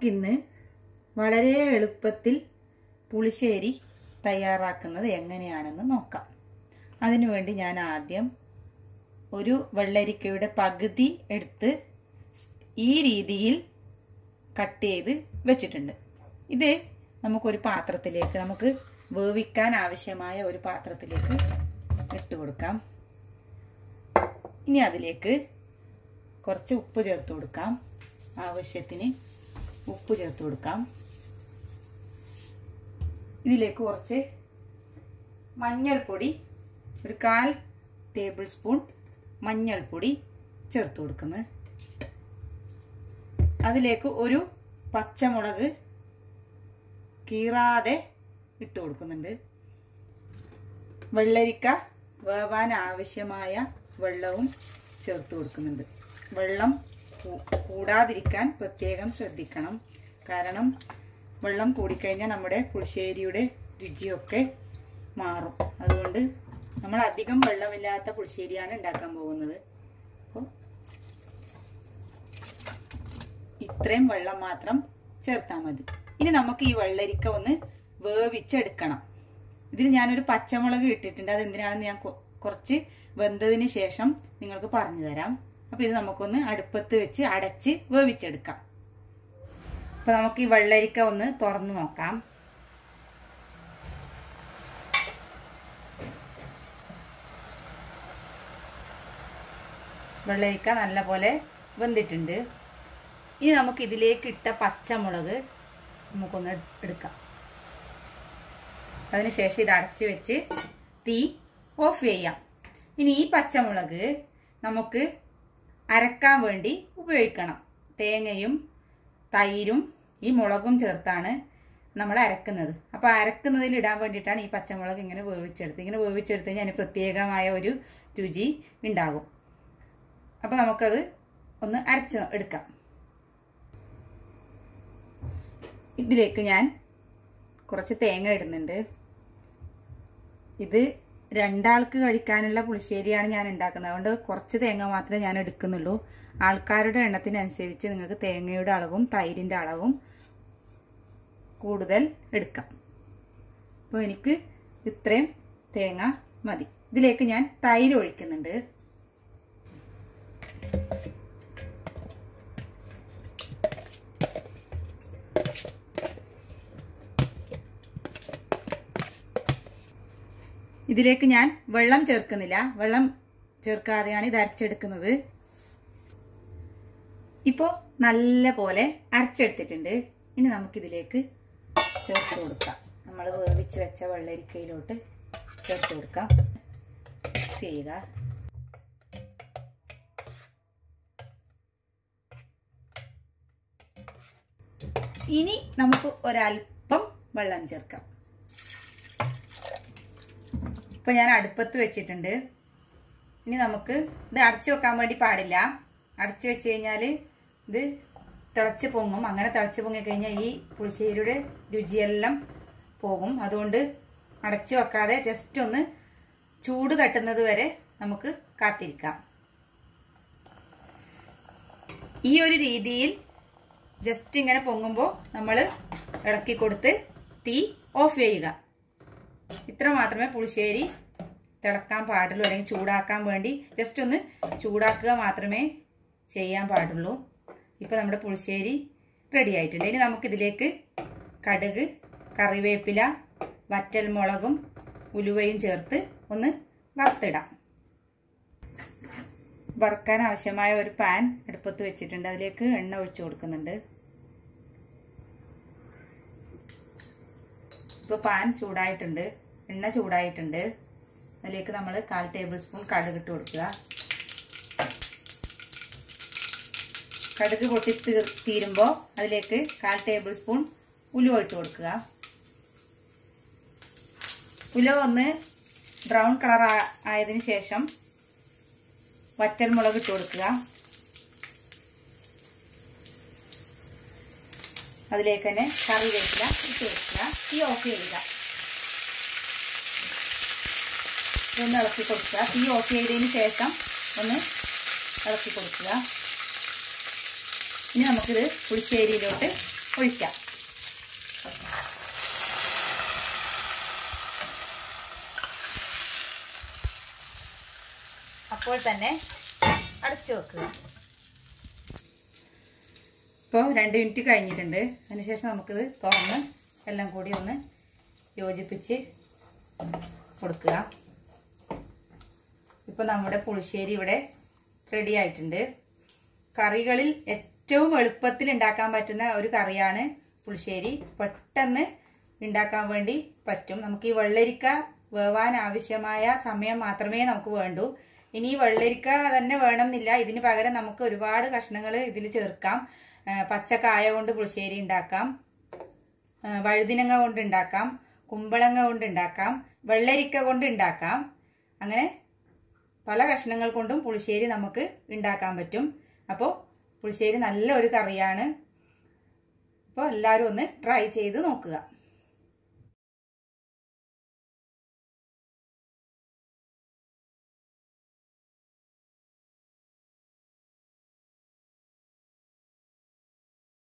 നമുക്കിന്ന് വളരെ എളുപ്പത്തിൽ പുളിശ്ശേരി തയ്യാറാക്കുന്നത് എങ്ങനെയാണെന്ന് നോക്കാം അതിനുവേണ്ടി ഞാൻ ആദ്യം ഒരു വെള്ളരിക്കയുടെ പകുതി എടുത്ത് ഈ രീതിയിൽ കട്ട് ചെയ്ത് വെച്ചിട്ടുണ്ട് ഇത് നമുക്കൊരു പാത്രത്തിലേക്ക് നമുക്ക് വേവിക്കാൻ ആവശ്യമായ ഒരു പാത്രത്തിലേക്ക് ഇട്ട് കൊടുക്കാം ഇനി അതിലേക്ക് കുറച്ച് ഉപ്പ് ചേർത്ത് കൊടുക്കാം ആവശ്യത്തിന് ഉപ്പ് ചേർത്ത് കൊടുക്കാം ഇതിലേക്ക് കുറച്ച് മഞ്ഞൾപ്പൊടി ഒരു കാൽ ടേബിൾ സ്പൂൺ മഞ്ഞൾപ്പൊടി ചേർത്ത് കൊടുക്കുന്നത് അതിലേക്ക് ഒരു പച്ചമുളക് കീറാതെ ഇട്ട് കൊടുക്കുന്നുണ്ട് വെള്ളരിക്ക വേവാൻ ആവശ്യമായ വെള്ളവും ചേർത്ത് കൊടുക്കുന്നുണ്ട് വെള്ളം കൂടാതിരിക്കാൻ പ്രത്യേകം ശ്രദ്ധിക്കണം കാരണം വെള്ളം കൂടിക്കഴിഞ്ഞാൽ നമ്മുടെ പുളിശ്ശേരിയുടെ രുചിയൊക്കെ മാറും അതുകൊണ്ട് നമ്മൾ അധികം വെള്ളമില്ലാത്ത പുളിശ്ശേരിയാണ് ഉണ്ടാക്കാൻ പോകുന്നത് അപ്പോൾ ഇത്രയും വെള്ളം മാത്രം ചേർത്താൽ മതി ഇനി നമുക്ക് ഈ വെള്ളരിക്ക ഒന്ന് വേവിച്ചെടുക്കണം ഇതിൽ ഞാനൊരു പച്ചമുളക് ഇട്ടിട്ടുണ്ട് അത് എന്തിനാണെന്ന് ഞാൻ കുറച്ച് വെന്തതിന് ശേഷം നിങ്ങൾക്ക് പറഞ്ഞു തരാം അപ്പൊ ഇത് നമുക്കൊന്ന് അടുപ്പത്ത് വെച്ച് അടച്ച് വേവിച്ചെടുക്കാം അപ്പൊ നമുക്ക് ഈ വെള്ളരിക്ക ഒന്ന് തുറന്നു നോക്കാം വെള്ളരിക്ക നല്ലപോലെ വെന്തിട്ടുണ്ട് ഇനി നമുക്ക് ഇതിലേക്ക് ഇട്ട പച്ചമുളക് നമുക്കൊന്ന് എടുക്കാം അതിനുശേഷം ഇത് അടച്ചു വെച്ച് തീ ഓഫ് ചെയ്യാം ഇനി ഈ പച്ചമുളക് നമുക്ക് അരക്കാൻ വേണ്ടി ഉപയോഗിക്കണം തേങ്ങയും തൈരും ഈ മുളകും ചേർത്താണ് നമ്മൾ അരക്കുന്നത് അപ്പോൾ അരക്കുന്നതിൽ ഇടാൻ വേണ്ടിയിട്ടാണ് ഈ പച്ചമുളക് ഇങ്ങനെ വേവിച്ചെടുത്ത് ഇങ്ങനെ വേവിച്ചെടുത്ത് കഴിഞ്ഞാൽ അതിന് പ്രത്യേകമായ ഒരു രുചി ഉണ്ടാകും അപ്പോൾ നമുക്കത് ഒന്ന് അരച്ച് എടുക്കാം ഇതിലേക്ക് ഞാൻ കുറച്ച് തേങ്ങ ഇടുന്നുണ്ട് ഇത് രണ്ടാൾക്ക് കഴിക്കാനുള്ള പുളിശ്ശേരിയാണ് ഞാൻ ഉണ്ടാക്കുന്നത് അതുകൊണ്ട് കുറച്ച് തേങ്ങ മാത്രമേ ഞാൻ എടുക്കുന്നുള്ളൂ ആൾക്കാരുടെ എണ്ണത്തിനനുസരിച്ച് നിങ്ങൾക്ക് തേങ്ങയുടെ അളവും തൈരിൻ്റെ അളവും കൂടുതൽ എടുക്കാം അപ്പോൾ എനിക്ക് ഇത്രയും തേങ്ങ മതി ഇതിലേക്ക് ഞാൻ തൈര് ഒഴിക്കുന്നുണ്ട് ഇതിലേക്ക് ഞാൻ വെള്ളം ചേർക്കുന്നില്ല വെള്ളം ചേർക്കാതെയാണ് ഇത് അരച്ചെടുക്കുന്നത് ഇപ്പോൾ നല്ല പോലെ അരച്ചെടുത്തിട്ടുണ്ട് ഇനി നമുക്കിതിലേക്ക് ചേർത്ത് കൊടുക്കാം നമ്മൾ വേവിച്ച് വെച്ച വെള്ളരിക്കയിലോട്ട് ചേർത്ത് കൊടുക്കാം മിക്സ് ചെയ്യുക ഇനി നമുക്ക് ഒരല്പം വെള്ളം ചേർക്കാം ഇപ്പൊ ഞാൻ അടുപ്പത്ത് വെച്ചിട്ടുണ്ട് ഇനി നമുക്ക് ഇത് അടച്ചു വെക്കാൻ വേണ്ടി പാടില്ല അടച്ചു വെച്ച് കഴിഞ്ഞാൽ ഇത് തിളച്ച് പൊങ്ങും അങ്ങനെ തിളച്ച് പൊങ്ങി കഴിഞ്ഞാൽ ഈ പുളിശ്ശേരിയുടെ രുചിയെല്ലാം പോകും അതുകൊണ്ട് അടച്ചു വെക്കാതെ ജസ്റ്റ് ഒന്ന് ചൂട് തട്ടുന്നത് വരെ നമുക്ക് കാത്തിരിക്കാം ഈ ഒരു രീതിയിൽ ജസ്റ്റ് ഇങ്ങനെ പൊങ്ങുമ്പോൾ നമ്മൾ ഇളക്കി കൊടുത്ത് തീ ഓഫ് ചെയ്യുക ഇത്ര മാത്രമേ പുളിശ്ശേരി തിളക്കാൻ പാടുള്ളൂ അല്ലെങ്കിൽ ചൂടാക്കാൻ വേണ്ടി ജസ്റ്റ് ഒന്ന് ചൂടാക്കുക മാത്രമേ ചെയ്യാൻ പാടുള്ളൂ ഇപ്പോൾ നമ്മുടെ പുളിശ്ശേരി റെഡി ആയിട്ടുണ്ട് ഇനി നമുക്കിതിലേക്ക് കടുക് കറിവേപ്പില വറ്റൽ മുളകും ഉലുവയും ചേർത്ത് ഒന്ന് വറുത്തിടാം വറുക്കാൻ ആവശ്യമായ ഒരു പാൻ അടുപ്പത്ത് വെച്ചിട്ടുണ്ട് അതിലേക്ക് എണ്ണ ഒഴിച്ചു കൊടുക്കുന്നുണ്ട് ഇപ്പോൾ പാൻ ചൂടായിട്ടുണ്ട് എണ്ണ ചൂടായിട്ടുണ്ട് അതിലേക്ക് നമ്മൾ കാൽ ടേബിൾ സ്പൂൺ കടുക് ഇട്ട് കൊടുക്കുക കടുക് പൊട്ടി തീരുമ്പോൾ അതിലേക്ക് കാൽ ടേബിൾ സ്പൂൺ ഉലുവ ഇട്ട് കൊടുക്കുക ഉലുവ ഒന്ന് ബ്രൗൺ കളർ ആയതിനു ശേഷം വറ്റൽ മുളക് ഇട്ട് കൊടുക്കുക അതിലേക്ക് തന്നെ കറിവേപ്പില ഇട്ട് കൊടുക്കുക തീ ഓഫ് ചെയ്യുക ഇതൊന്ന് ഇളക്കി കൊടുക്കുക തീ ഓഫ് ചെയ്തതിന് ശേഷം ഒന്ന് ഇളക്കി കൊടുക്കുക ഇനി നമുക്കിത് പുളിശ്ശേരിയിലോട്ട് ഒഴിക്കാം അപ്പോൾ തന്നെ അടച്ചു വെക്കുക ഇപ്പോൾ രണ്ട് മിനിറ്റ് കഴിഞ്ഞിട്ടുണ്ട് അതിനുശേഷം നമുക്കിത് തുറന്ന് എല്ലാം കൂടി ഒന്ന് യോജിപ്പിച്ച് കൊടുക്കുക ഇപ്പോൾ നമ്മുടെ പുളിശ്ശേരി ഇവിടെ റെഡി ആയിട്ടുണ്ട് കറികളിൽ ഏറ്റവും എളുപ്പത്തിൽ ഉണ്ടാക്കാൻ പറ്റുന്ന ഒരു കറിയാണ് പുളിശ്ശേരി പെട്ടെന്ന് ഉണ്ടാക്കാൻ വേണ്ടി പറ്റും നമുക്ക് ഈ വെള്ളരിക്ക വേവാൻ ആവശ്യമായ സമയം മാത്രമേ നമുക്ക് വേണ്ടൂ ഇനി ഈ വെള്ളരിക്ക തന്നെ വേണമെന്നില്ല ഇതിന് പകരം നമുക്ക് ഒരുപാട് കഷ്ണങ്ങൾ ഇതിൽ ചേർക്കാം ആ, പച്ചക്കായ കൊണ്ട് പുളിശ്ശേരി ഉണ്ടാക്കാം ആ, വഴുതിനങ്ങ കൊണ്ട് ഉണ്ടാക്കാം കുമ്പളങ്ങ കൊണ്ട് ഉണ്ടാക്കാം വെള്ളരിക്ക കൊണ്ട് ഉണ്ടാക്കാം അങ്ങനെ പല കഷ്ണങ്ങൾ കൊണ്ടും പുളിശ്ശേരി നമുക്ക് ഉണ്ടാക്കാൻ പറ്റും അപ്പോൾ പുളിശ്ശേരി നല്ല ഒരു കറിയാണ് അപ്പോൾ എല്ലാവരും ഒന്ന് ട്രൈ ചെയ്ത് നോക്കുക